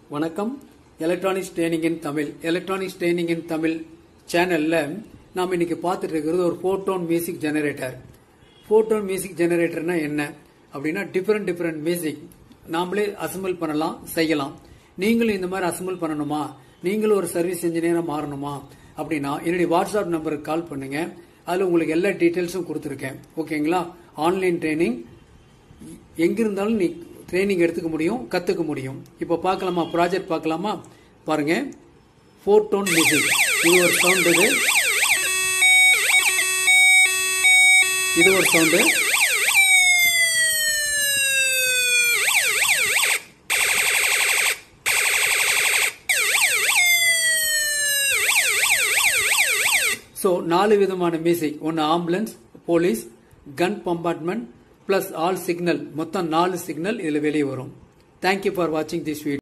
வணக்கம் electronics training in Tamil electronics training in Tamil சேனல்ல நாம் இன்னைக்கு பார்த்துட்டு இருக்கிறது ஒரு photon music generator photon music ஜெனரேட்டர்னா என்ன அப்படின்னா டிஃப்ரெண்ட் டிஃப்ரெண்ட் மியூசிக் நாமளே அசம்பிள் பண்ணலாம் செய்யலாம் நீங்களும் இந்த மாதிரி அசம்பிள் பண்ணணுமா நீங்களும் ஒரு சர்வீஸ் இன்ஜினியரா மாறணுமா அப்படின்னா என்னுடைய வாட்ஸ்அப் நம்பருக்கு கால் பண்ணுங்க அதுல உங்களுக்கு எல்லா டீட்டெயில்ஸும் கொடுத்துருக்கேன் ஓகேங்களா ஆன்லைன் ட்ரைனிங் எங்க இருந்தாலும் நீ ட்ரைனிங் எடுத்துக்க முடியும் கத்துக்க முடியும் இப்போ பார்க்கலாமா ப்ராஜெக்ட் பார்க்கலாமா பாருங்க ஃபோர் டோன் மியூசிக் இது ஒரு சவுண்ட் இது இது ஒரு சவுண்டு ஸோ நாலு விதமான மியூசிக் ஒன்று ambulance police gun compartment plus all signal மொத்தம் நாலு சிக்னல் இதில் வெளியே வரும் தேங்க்யூ ஃபார் வாட்சிங் திஸ் வீடியோ